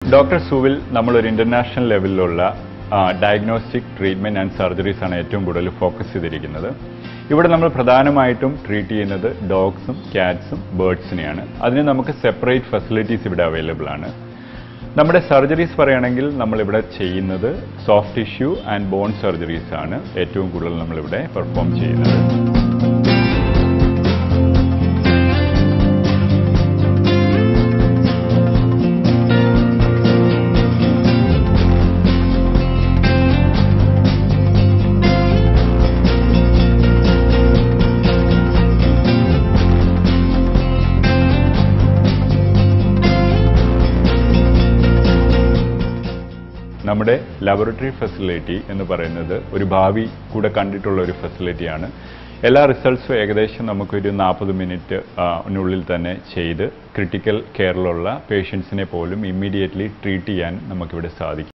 doctor സുവിൽ നമ്മളൊരു international ലെവലിലുള്ള diagnostic treatment and surgeries ആണ് ഏറ്റവും കൂടുതൽ ഫോക്കസ് ചെയ്തിരിക്കുന്നത് ഇവിടെ നമ്മൾ പ്രധാനമായിട്ടും ട്രീറ്റ് ചെയ്യുന്നത് ഡോഗ്സും ക്യാറ്റ്സും ബേർഡ്സിനെയാണ് അതിന് നമുക്ക് സെപ്പറേറ്റ് ഫെസിലിറ്റീസ് ഇവിടെ അവൈലബിൾ ആണ് നമ്മുടെ സർജറീസ് പറയുകയാണെങ്കിൽ നമ്മളിവിടെ ചെയ്യുന്നത് soft tissue and bone surgeries ആണ് ഏറ്റവും കൂടുതൽ നമ്മളിവിടെ പെർഫോം ചെയ്യുന്നത് നമ്മുടെ ലബോറട്ടറി ഫെസിലിറ്റി എന്ന് പറയുന്നത് ഒരു ഭാവി കൂടെ കണ്ടിട്ടുള്ള ഒരു ഫെസിലിറ്റിയാണ് എല്ലാ റിസൾട്ട്സും ഏകദേശം നമുക്കൊരു നാൽപ്പത് മിനിറ്റ് നുള്ളിൽ തന്നെ ചെയ്ത് ക്രിട്ടിക്കൽ കെയറിലുള്ള പേഷ്യൻസിനെ പോലും ഇമ്മീഡിയറ്റ്ലി ട്രീറ്റ് ചെയ്യാൻ നമുക്കിവിടെ സാധിക്കും